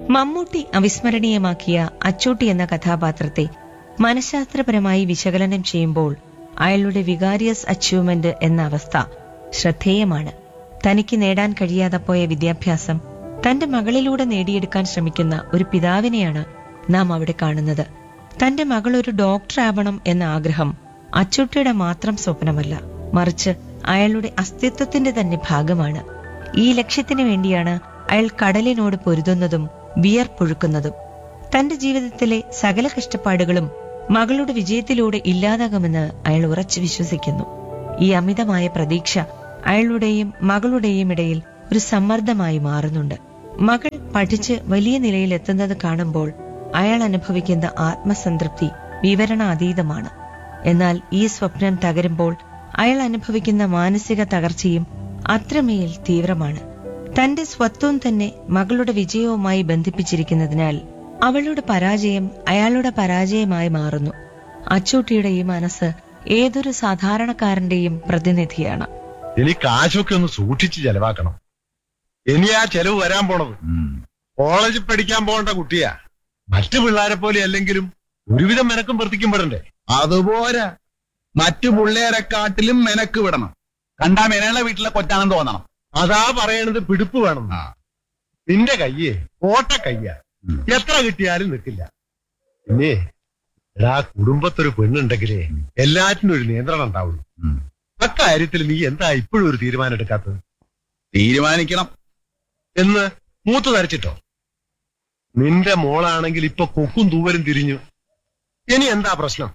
മമ്മൂട്ടി അവിസ്മരണീയമാക്കിയ അച്ചൂട്ടി എന്ന കഥാപാത്രത്തെ മനഃശാസ്ത്രപരമായി വിശകലനം ചെയ്യുമ്പോൾ അയാളുടെ വികാരിയസ് അച്ചീവ്മെന്റ് എന്ന അവസ്ഥ ശ്രദ്ധേയമാണ് തനിക്ക് നേടാൻ കഴിയാതെ പോയ വിദ്യാഭ്യാസം തന്റെ മകളിലൂടെ നേടിയെടുക്കാൻ ശ്രമിക്കുന്ന ഒരു പിതാവിനെയാണ് നാം അവിടെ കാണുന്നത് തന്റെ മകൾ ഒരു ഡോക്ടർ ആവണം എന്ന ആഗ്രഹം അച്ചൂട്ടിയുടെ മാത്രം സ്വപ്നമല്ല മറിച്ച് അയാളുടെ അസ്തിത്വത്തിന്റെ തന്നെ ഭാഗമാണ് ഈ ലക്ഷ്യത്തിനു വേണ്ടിയാണ് അയാൾ കടലിനോട് പൊരുതുന്നതും വിയർപ്പൊഴുക്കുന്നതും തന്റെ ജീവിതത്തിലെ സകല കഷ്ടപ്പാടുകളും മകളുടെ വിജയത്തിലൂടെ ഇല്ലാതാകുമെന്ന് അയാൾ ഉറച്ചു വിശ്വസിക്കുന്നു ഈ അമിതമായ പ്രതീക്ഷ അയാളുടെയും മകളുടെയും ഇടയിൽ ഒരു സമ്മർദ്ദമായി മാറുന്നുണ്ട് മകൾ പഠിച്ച് വലിയ നിലയിൽ എത്തുന്നത് കാണുമ്പോൾ അയാൾ അനുഭവിക്കുന്ന ആത്മസംതൃപ്തി വിവരണാതീതമാണ് എന്നാൽ ഈ സ്വപ്നം തകരുമ്പോൾ അയാൾ അനുഭവിക്കുന്ന മാനസിക തകർച്ചയും അത്രമേൽ തീവ്രമാണ് തന്റെ സ്വത്വം തന്നെ മകളുടെ വിജയവുമായി ബന്ധിപ്പിച്ചിരിക്കുന്നതിനാൽ അവളുടെ പരാജയം അയാളുടെ പരാജയമായി മാറുന്നു അച്ചൂട്ടിയുടെ ഈ മനസ്സ് ഏതൊരു സാധാരണക്കാരന്റെയും പ്രതിനിധിയാണ് ഇനി കാശൊക്കെ ഒന്ന് സൂക്ഷിച്ച് ചെലവാക്കണം ഇനി ആ ചെലവ് വരാൻ പോണത് കോളേജിൽ പഠിക്കാൻ പോകേണ്ട കുട്ടിയാ മറ്റു പിള്ളേരെ പോലെ അല്ലെങ്കിലും ഒരുവിധം മെനക്കും വർത്തിക്കും പെടണ്ടേ അതുപോരാ മറ്റു പിള്ളേരെക്കാട്ടിലും മെനക്ക് വിടണം കണ്ടാ മെനയുടെ വീട്ടിലെ കൊച്ചാണെന്ന് തോന്നണം അതാ പറയണത് പിടിപ്പ് വേണം ആ. നിന്റെ കയ്യേ കോട്ട കയ്യാ ഉം. എത്ര കിട്ടിയാലും നിൽക്കില്ല പിന്നെ എടാ കുടുംബത്തൊരു പെണ്ണുണ്ടെങ്കിലേ എല്ലാറ്റിനും ഒരു നിയന്ത്രണം ഉണ്ടാവുള്ളൂ ഉം. അക്കാര്യത്തിൽ നീ എന്താ ഇപ്പോഴും ഒരു തീരുമാനം എടുക്കാത്തത് തീരുമാനിക്കണം എന്ന് മൂത്ത് നരച്ചിട്ടോ നിന്റെ മോളാണെങ്കിൽ ഇപ്പൊ കൊക്കും തൂവലും തിരിഞ്ഞു ഇനി എന്താ പ്രശ്നം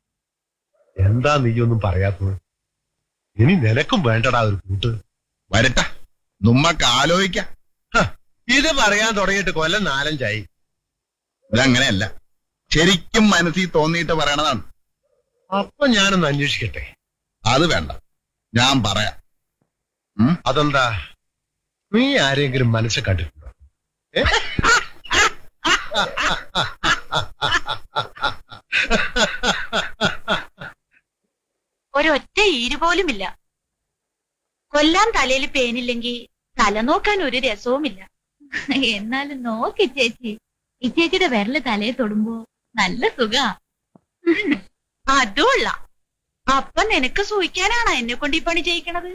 എന്താ നീയൊന്നും പറയാത്തത് ഇനി നിനക്കും വേണ്ടടാ ഒരു കൂട്ട് വരട്ടെ നമ്മക്ക് ആലോചിക്കാം ഹ, ഇത് പറയാൻ തുടങ്ങിയിട്ട് കൊല്ലം നാലഞ്ചായി ഇതങ്ങനെയല്ല ശരിക്കും മനസ്സിൽ തോന്നിയിട്ട് പറയണതാണ് അപ്പൊ ഞാനൊന്ന് അന്വേഷിക്കട്ടെ അത് വേണ്ട ഞാൻ പറയാം ഉം? അതെന്താ നീ ആരെങ്കിലും മനസ്സിൽ കണ്ടിട്ടുണ്ടോ ഏ? ഒരൊറ്റ ഈര് പോലുമില്ല കൊല്ലാൻ തലയിൽ പേനില്ലെങ്കിൽ തല നോക്കാൻ ഒരു രസവുമില്ല എന്നാലും നോക്കി ചേച്ചി ഇച്ചേച്ചിയുടെ വിരല് തലയെ തൊടുമ്പോ നല്ല സുഖ അതുമല്ല അപ്പൊ നിനക്ക് സൂഹിക്കാനാണോ എന്നെ കൊണ്ട് ഈ പണി ചെയ്യിക്കണത്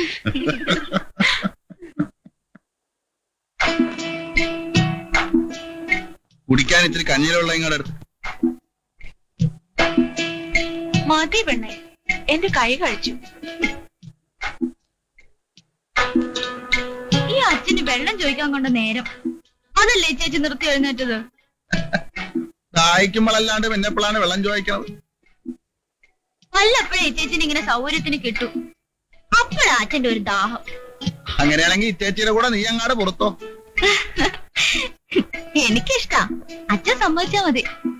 കുടിക്കാൻ ഇത്തിരി കഞ്ഞിലുള്ള ഇങ്ങോട്ട് എടുത്ത് മതി പെണ്ണെ എന്റെ കൈ കഴിച്ചു ഈ അച്ഛന് വെള്ളം ചോദിക്കാൻ കൊണ്ട നേരം അതല്ലേ ചേച്ചി നിർത്തി എഴുന്നേറ്റത് ദാഹിക്കുമ്പോഴല്ലാണ്ട് പിന്നെ എപ്പോഴാണ് വെള്ളം ചോദിക്കണത് വല്ലപ്പോഴേ ചേച്ചിന് ഇങ്ങനെ സൗകര്യത്തിന് കിട്ടും അപ്പോഴാ അച്ഛന്റെ ഒരു ദാഹം അങ്ങനെയാണെങ്കിൽ ഇത്തേച്ചിയുടെ കൂടെ നീ അങ്ങാട് പുറത്തോ എനിക്കിഷ്ടാ അച്ഛൻ സമ്മതിച്ചാ മതി